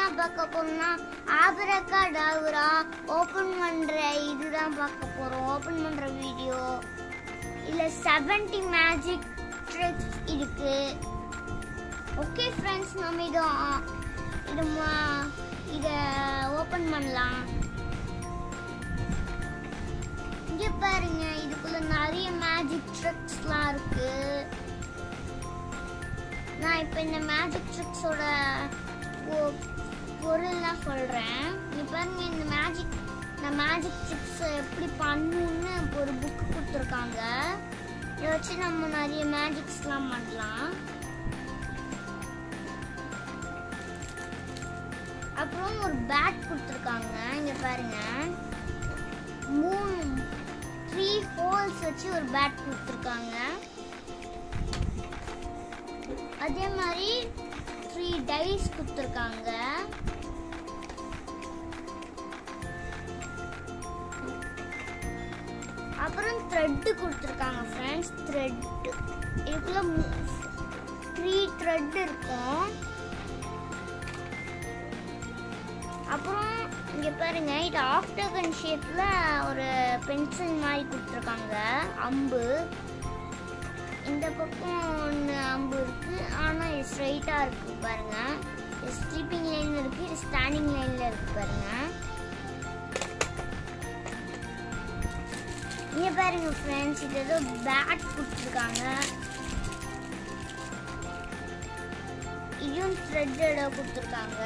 பார்க்க போறோம்னா ஆபரக்கா டாகுரா ஓபன் பண்ற இதுதான் பார்க்க போறோம் ஓபன் பண்ற வீடியோ இல்ல 70 மேஜிக் ட்ரிக்ஸ் இருக்கு ஓகே ஃப்ரெண்ட்ஸ் நம்ம இதை இது ம- இத ஓபன் பண்ணலாம் இங்க பாருங்க இதுக்குள்ள நிறைய மேஜிக் ட்ரிக்ஸ்லாம் இருக்கு நான் இப்போ இந்த மேஜிக் ட்ரிக்ஸோட பொருள்லாம் சொல்கிறேன் இங்க பாருங்க இந்த மேஜிக் இந்த மேஜிக் ட்ரிக்ஸ் எப்படி பண்ணணும்னு ஒரு புக் கொடுத்துருக்காங்க இதை வச்சு நம்ம நிறைய மேஜிக்ஸ்லாம் பண்ணலாம் அப்புறம் ஒரு பேட் கொடுத்துருக்காங்க இங்க பாருங்க மூணு த்ரீ ஹோல்ஸ் வச்சு ஒரு பேட் கொடுத்துருக்காங்க அதே மாதிரி த்ரீ டைஸ் கொடுத்துருக்காங்க அப்புறம் த்ரெட்டு கொடுத்துருக்காங்க ஃப்ரெண்ட்ஸ் த்ரெட் இதுக்குள்ள த்ரீ த்ரெட் இருக்கும் அப்புறம் இங்க பாருங்க இது ஆஃப்டகன் ஷேப்ல ஒரு பென்சில் மாதிரி கொடுத்துருக்காங்க அம்பு இந்த பக்கம் ஒன்று அம்பு இருக்கு ஆனா இது ஸ்ட்ரைட்டா இருக்கு பாருங்க இது ஸ்லீப்பிங் லைன் இருக்கு இது ஸ்டாண்டிங் லைன்ல இருக்கு பாருங்க இங்க பாருங்க ஃப்ரெண்ட்ஸ் இது ஏதோ பேட் கொடுத்துருக்காங்க இதுவும் த்ரெட்டோட கொடுத்துருக்காங்க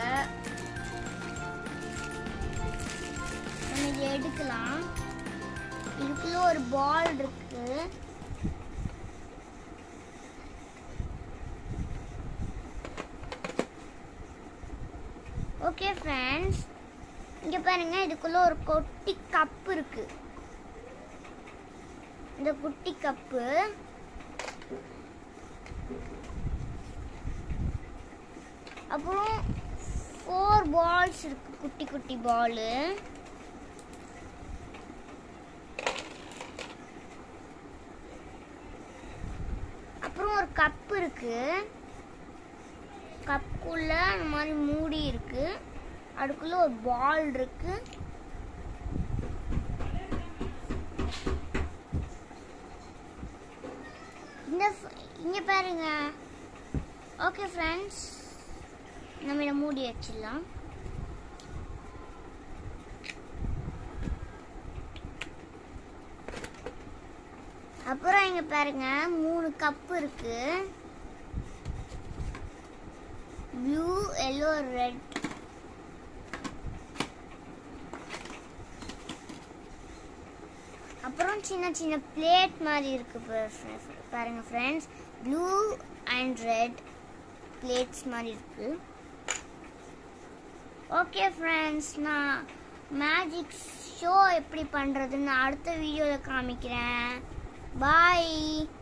நம்ம இதை எடுக்கலாம் இதுக்குள்ள ஒரு பால் இருக்கு ஓகே ஃப்ரெண்ட்ஸ் இங்க பாருங்க இதுக்குள்ள ஒரு குட்டி கப் இருக்கு இந்த குட்டி கப்பு அப்புறம் ஃபோர் பால்ஸ் இருக்கு குட்டி குட்டி பாலு அப்புறம் ஒரு கப் இருக்கு கப்புக்குள்ள இந்த மாதிரி மூடி இருக்கு அதுக்குள்ள ஒரு பால் இருக்கு இந்த ஃப- இங்க பாருங்க ஓகே ஃப்ரெண்ட்ஸ் நம்ம இதை மூடி வச்சிடலாம் அப்புறம் இங்க பாருங்க மூணு கப் இருக்கு ப்ளூ எல்லோ ரெட் அப்புறம் சின்ன சின்ன பிளேட் மாதிரி இருக்கு பா- பாருங்க friends blue and red plates மாதிரி இருக்கு ஓகே ஃப்ரெண்ட்ஸ் நான் மேஜிக் ஷோ எப்படி பண்ணுறதுன்னு அடுத்த வீடியோவில் காமிக்கிறேன் பாய்